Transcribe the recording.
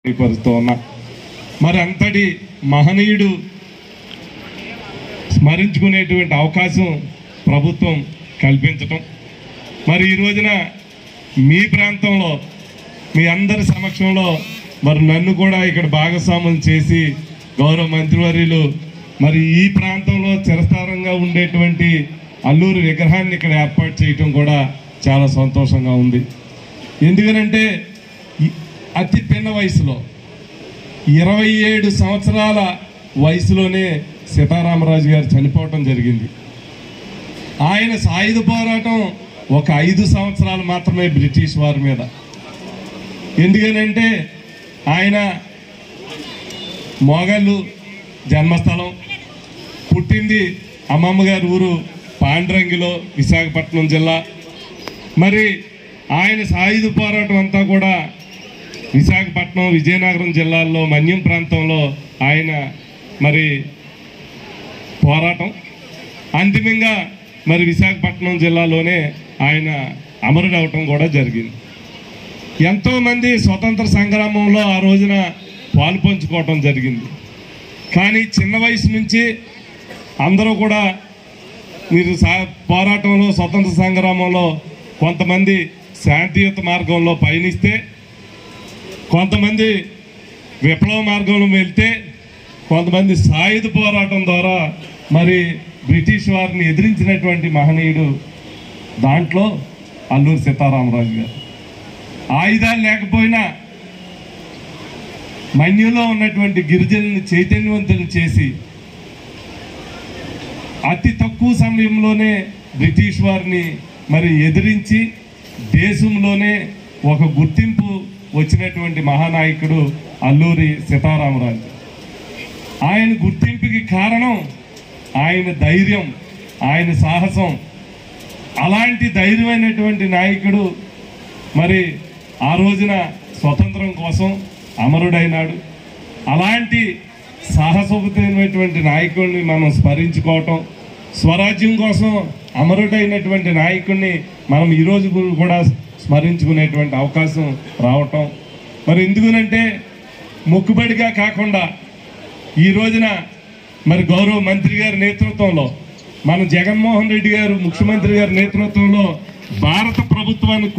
తెలియపరుస్తూ ఉన్నా మరి అంతటి మహనీయుడు స్మరించుకునేటువంటి అవకాశం ప్రభుత్వం కల్పించటం మరి ఈ రోజున మీ ప్రాంతంలో మీ అందరి సమక్షంలో మరి నన్ను కూడా ఇక్కడ భాగస్వాములు చేసి గౌరవ మంత్రివర్యులు మరి ఈ ప్రాంతంలో చిరస్థానంగా ఉండేటువంటి అల్లూరి విగ్రహాన్ని ఇక్కడ ఏర్పాటు చేయటం కూడా చాలా సంతోషంగా ఉంది ఎందుకనంటే ఈ అతి పిన్న వయసులో ఇరవై ఏడు సంవత్సరాల వయసులోనే సీతారామరాజు గారు చనిపోవటం జరిగింది ఆయన సాయుధ పోరాటం ఒక ఐదు సంవత్సరాలు మాత్రమే బ్రిటిష్ వారి మీద ఎందుకనంటే ఆయన మొగలు జన్మస్థలం పుట్టింది అమ్మమ్మ గారి ఊరు పాండ్రంగిలో విశాఖపట్నం జిల్లా మరి ఆయన సాయుధ పోరాటం అంతా కూడా విశాఖపట్నం విజయనగరం జిల్లాల్లో మన్యం ప్రాంతంలో ఆయన మరి పోరాటం అంతిమంగా మరి విశాఖపట్నం జిల్లాలోనే ఆయన అమరుడవటం కూడా జరిగింది ఎంతోమంది స్వతంత్ర సంగ్రామంలో ఆ రోజున పాలు పంచుకోవటం జరిగింది కానీ చిన్న వయసు నుంచి అందరూ కూడా మీరు సా పోరాటంలో స్వతంత్ర సంగ్రామంలో కొంతమంది శాంతియుత మార్గంలో పయనిస్తే కొంతమంది విప్లవ మార్గంలో వెళ్తే కొంతమంది సాయుధ పోరాటం ద్వారా మరి బ్రిటిష్ వారిని ఎదిరించినటువంటి మహనీయుడు దాంట్లో అల్లూరి సీతారామరాజు గారు ఆయుధాలు లేకపోయినా మన్యులో ఉన్నటువంటి గిరిజనుల్ని చైతన్యవంతులు చేసి అతి తక్కువ సమయంలోనే బ్రిటిష్ వారిని మరి ఎదిరించి దేశంలోనే ఒక గుర్తింపు వచ్చినటువంటి మహానాయకుడు అల్లూరి సీతారామరాజు ఆయన గుర్తింపుకి కారణం ఆయన ధైర్యం ఆయన సాహసం అలాంటి ధైర్యమైనటువంటి నాయకుడు మరి ఆ రోజున స్వతంత్రం కోసం అమరుడైనాడు అలాంటి సాహసోపతమైనటువంటి నాయకుడిని మనం స్మరించుకోవటం స్వరాజ్యం కోసం అమరుడైనటువంటి నాయకుడిని మనం ఈరోజు కూడా స్మరించుకునేటువంటి అవకాశం రావటం మరి ఎందుకునంటే మొక్కుబడిగా కాకుండా ఈ రోజున మరి గౌరవ మంత్రి గారి నేతృత్వంలో మన జగన్మోహన్ రెడ్డి గారు ముఖ్యమంత్రి గారి నేతృత్వంలో భారత ప్రభుత్వాన్ని